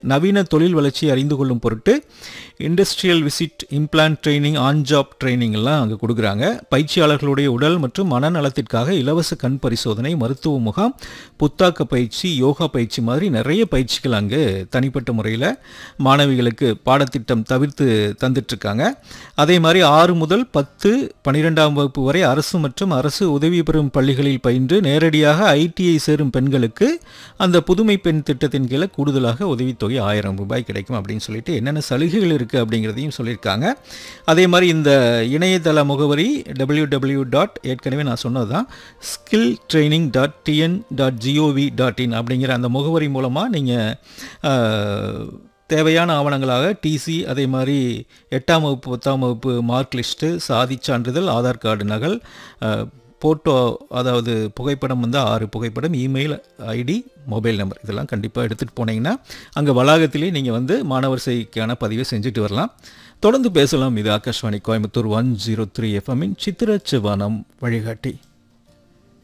நவீன தொழில் வளர்ச்சியை அறிந்து கொள்ளும் பொருட்டு industrial visit implant training on job training எல்லாம் அங்கே கொடுக்குறாங்க பயிற்சியாளர்களுடைய உடல் மற்றும் மனநலத்திற்காக இலவச கண் பரிசோதனை மருத்துவ முகாம் புத்தாக்க பயிற்சி யோகா பயிற்சி மாதிரி நிறைய பயிற்சிகள் அங்கே தனிப்பட்ட முறையில் மாணவிகளுக்கு பாடத்திட்டம் தவிர்த்து தந்துட்டுருக்காங்க அதே மாதிரி ஆறு முதல் பத்து பன்னிரெண்டாம் வகுப்பு வரை அரசு மற்றும் அரசு உதவி பெறும் பள்ளிகளில் பயின்று நேரடியாக ஐடிஐ சேரும் பெண்களுக்கு அந்த புதுமை பெண் திட்டத்தின் கீழே கூடுதலாக உதவித்தொகை ஆயிரம் ரூபாய் கிடைக்கும் அப்படின்னு சொல்லிட்டு என்னென்ன சலுகைகள் இருக்குது அப்படிங்கிறதையும் சொல்லியிருக்காங்க அதே மாதிரி இந்த இணையதள முகவரி டபிள்யூ டபிள்யூ டாட் ஏற்கனவே நான் சொன்னது தான் skill training dot TN dot GOV dot in அப்படிங்கிற அந்த முகவரி மூலமாக நீங்கள் தேவையான ஆவணங்களாக டிசி அதே மாதிரி எட்டாம் வகுப்பு பத்தாம் வகுப்பு மார்க் லிஸ்ட்டு சாதி சான்றிதழ் ஆதார் கார்டு நகல் ஃபோட்டோ அதாவது புகைப்படம் வந்து ஆறு புகைப்படம் இமெயில் ஐடி மொபைல் நம்பர் இதெல்லாம் கண்டிப்பாக எடுத்துகிட்டு போனீங்கன்னா அங்கே வளாகத்திலே நீங்கள் வந்து மாணவர் செய்திக்கான பதிவை செஞ்சுட்டு வரலாம் தொடர்ந்து பேசலாம் இது Akashvani Coimbatore one zero three எஃப்எம்மின் சித்திர சிவானம் வழிகாட்டி